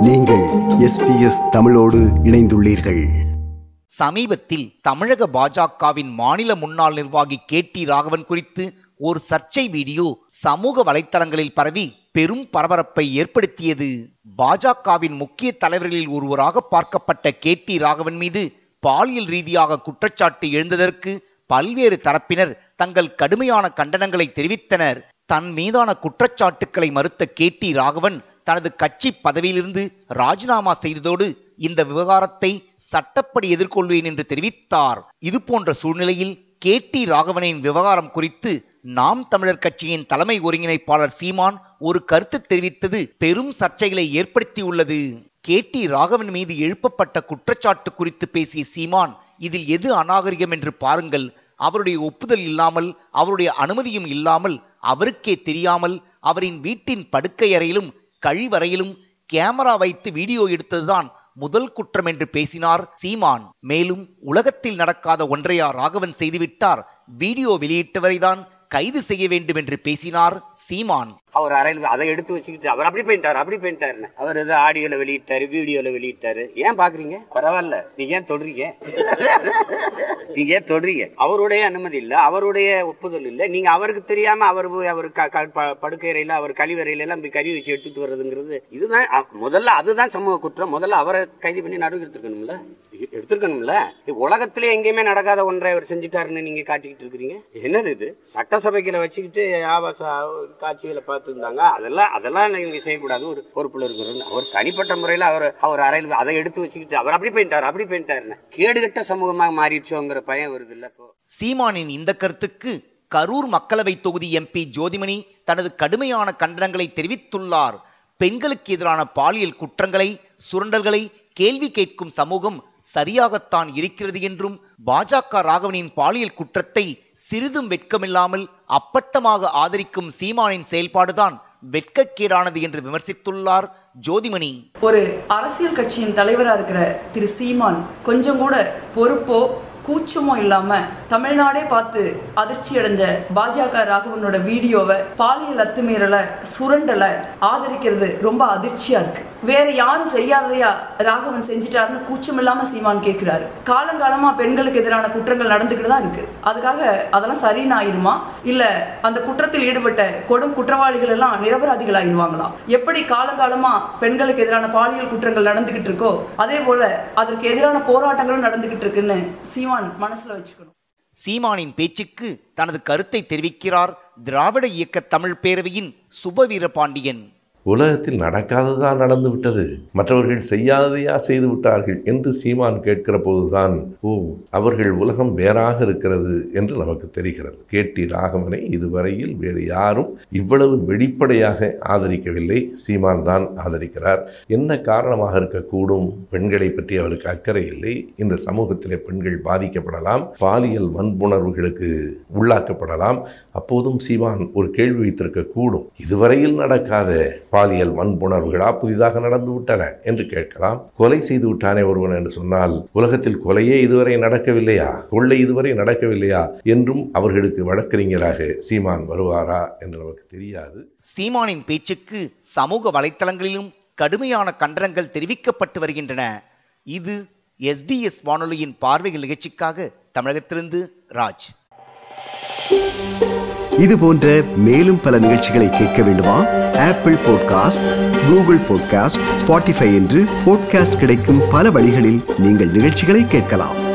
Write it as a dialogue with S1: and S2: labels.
S1: நீங்கள் எஸ்பிஎஸ் தமிழோடு இணைந்துள்ளீர்கள்
S2: சமீபத்தில் தமிழக பாஜகவின் மாநில முன்னாள் நிர்வாகி கே டி ராகவன் குறித்து ஒரு சர்ச்சை வீடியோ சமூக வலைத்தளங்களில் பரவி பெரும் பரபரப்பை ஏற்படுத்தியது பாஜகவின் முக்கிய தலைவர்களில் ஒருவராக பார்க்கப்பட்ட கே டி ராகவன் மீது பாலியல் ரீதியாக குற்றச்சாட்டு எழுந்ததற்கு பல்வேறு தரப்பினர் தங்கள் கடுமையான கண்டனங்களை தெரிவித்தனர் தன் மீதான குற்றச்சாட்டுக்களை மறுத்த கே டி ராகவன் தனது கட்சி பதவியிலிருந்து ராஜினாமா செய்ததோடு இந்த விவகாரத்தை சட்டப்படி எதிர்கொள்வேன் என்று தெரிவித்தார் இது போன்ற சூழ்நிலையில் கே டி ராகவனின் விவகாரம் குறித்து நாம் தமிழர் கட்சியின் தலைமை ஒருங்கிணைப்பாளர் சீமான் ஒரு கருத்து தெரிவித்தது பெரும் சர்ச்சைகளை ஏற்படுத்தியுள்ளது கே டி ராகவன் மீது எழுப்பப்பட்ட குற்றச்சாட்டு குறித்து பேசிய சீமான் இதில் எது அநாகரிகம் என்று பாருங்கள் அவருடைய ஒப்புதல் இல்லாமல் அவருடைய அனுமதியும் இல்லாமல் அவருக்கே தெரியாமல் அவரின் வீட்டின் படுக்கை அறையிலும் கழிவறையிலும் கேமரா வைத்து வீடியோ எடுத்ததுதான் முதல் குற்றம் என்று பேசினார் சீமான் மேலும் உலகத்தில் நடக்காத ஒன்றையா ராகவன் செய்துவிட்டார் வீடியோ வெளியிட்டவரைதான் கைது செய்ய வேண்டும் என்று பேசினார் சீமான்
S3: அவர் அறையில் அதை எடுத்து வச்சுக்கிட்டு அவர் அப்படி போயிட்டார் அப்படி போயிட்டாருன்னு அவர் ஏதோ ஆடியோல வெளியிட்டாரு வீடியோல வெளியிட்டாரு ஏன் பாக்குறீங்க பரவாயில்ல நீங்க ஏன் தொடுறீங்க நீங்க ஏன் தொடுறீங்க அவருடைய அனுமதி இல்ல அவருடைய ஒப்புதல் இல்ல நீங்க அவருக்கு தெரியாம அவர் போய் அவர் க- க- ப- படுக்கையறையில அவர் கழிவறையில எல்லாம் போய் கறி வச்சு எடுத்துட்டு வர்றதுங்கிறது இதுதான் அ- முதல்ல அதுதான் சமூக குற்றம் முதல்ல அவரை கைது பண்ணி நடுவு எடுத்துருக்கணும்ல எடுத்துருக்கணும்ல இது உலகத்திலே எங்கேயுமே நடக்காத ஒன்றை அவர் செஞ்சுட்டாருன்னு நீங்க காட்டிக்கிட்டு இருக்கிறீங்க என்னது இது சட்டசபைக்குள்ள வச்சுக்கிட்டு ஆபாச காட்சிகளை பார்த்துருந்தாங்க அதெல்லாம் அதெல்லாம் நீங்க செய்யக்கூடாது ஒரு பொறுப்புல இருக்கிறோம் அவர் தனிப்பட்ட முறையில அவர் அவர் அறையில் அதை எடுத்து வச்சுக்கிட்டு அவர் அப்படி போயிட்டார் அப்படி போயிட்டாருன்னு கேடுகட்ட சமூகமாக மாறிடுச்சோங்கிற பயம் வருது இல்ல இப்போ
S2: சீமானின் இந்த கருத்துக்கு கரூர் மக்களவை தொகுதி எம்பி ஜோதிமணி தனது கடுமையான கண்டனங்களை தெரிவித்துள்ளார் பெண்களுக்கு எதிரான பாலியல் குற்றங்களை சுரண்டல்களை கேள்வி கேட்கும் சமூகம் சரியாகத்தான் இருக்கிறது என்றும் பாஜக ராகவனின் பாலியல் குற்றத்தை சிறிதும் வெட்கமில்லாமல் அப்பட்டமாக ஆதரிக்கும் சீமானின் செயல்பாடுதான் வெட்கக்கேடானது என்று விமர்சித்துள்ளார் ஜோதிமணி
S4: ஒரு அரசியல் கட்சியின் தலைவராக இருக்கிற திரு சீமான் கொஞ்சம் கூட பொறுப்போ கூச்சமோ இல்லாம தமிழ்நாடே பார்த்து அதிர்ச்சி அடைஞ்ச பாஜக ராகவனோட வீடியோவை பாலியல் அத்துமீறலை சுரண்டலை ஆதரிக்கிறது ரொம்ப அதிர்ச்சியா இருக்கு வேற யாரும் செய்யாததையா ராகவன் செஞ்சிட்டாருன்னு கூச்சம் இல்லாம சீமான் கேட்கிறாரு காலங்காலமா பெண்களுக்கு எதிரான குற்றங்கள் நடந்துக்கிட்டு தான் இருக்கு அதுக்காக அதெல்லாம் சரின்னு ஆயிருமா இல்ல அந்த குற்றத்தில் ஈடுபட்ட கொடும் குற்றவாளிகள் எல்லாம் நிரபராதிகள் ஆயிடுவாங்களாம் எப்படி காலங்காலமா பெண்களுக்கு எதிரான பாலியல் குற்றங்கள் நடந்துகிட்டு இருக்கோ அதே போல அதற்கு எதிரான போராட்டங்களும் நடந்துகிட்டு இருக்குன்னு சீமான் மனசுல வச்சுக்கணும்
S2: சீமானின் பேச்சுக்கு தனது கருத்தை தெரிவிக்கிறார் திராவிட இயக்க தமிழ் பேரவையின் சுபவீர பாண்டியன்
S5: உலகத்தில் நடக்காததான் நடந்து விட்டது மற்றவர்கள் செய்யாததையா செய்து விட்டார்கள் என்று சீமான் கேட்கிற போதுதான் ஓ அவர்கள் உலகம் வேறாக இருக்கிறது என்று நமக்கு தெரிகிறது கேட்டி ராகவனை இதுவரையில் வேறு யாரும் இவ்வளவு வெளிப்படையாக ஆதரிக்கவில்லை சீமான் தான் ஆதரிக்கிறார் என்ன காரணமாக இருக்கக்கூடும் பெண்களை பற்றி அவருக்கு அக்கறை இல்லை இந்த சமூகத்திலே பெண்கள் பாதிக்கப்படலாம் பாலியல் வன்புணர்வுகளுக்கு உள்ளாக்கப்படலாம் அப்போதும் சீமான் ஒரு கேள்வி வைத்திருக்க கூடும் இதுவரையில் நடக்காத பாலியல் வன்புணர்வுகளா புதிதாக நடந்து விட்டன என்று கேட்கலாம் கொலை செய்து விட்டானே ஒருவன் என்று சொன்னால் உலகத்தில் கொலையே இதுவரை நடக்கவில்லையா கொள்ளை இதுவரை நடக்கவில்லையா என்றும் அவர்களுக்கு வழக்கறிஞராக சீமான் வருவாரா என்று நமக்கு தெரியாது
S2: சீமானின் பேச்சுக்கு சமூக வலைத்தளங்களிலும் கடுமையான கண்டனங்கள் தெரிவிக்கப்பட்டு வருகின்றன இது எஸ்பிஎஸ் வானொலியின் பார்வைகள் நிகழ்ச்சிக்காக தமிழகத்திலிருந்து ராஜ்
S1: இது போன்ற மேலும் பல நிகழ்ச்சிகளை கேட்க வேண்டுமா Apple podcast Google podcast Spotify என்று பாட்காஸ்ட் கிடைக்கும் பல வழிகளில் நீங்கள் நிகழ்ச்சிகளை கேட்கலாம்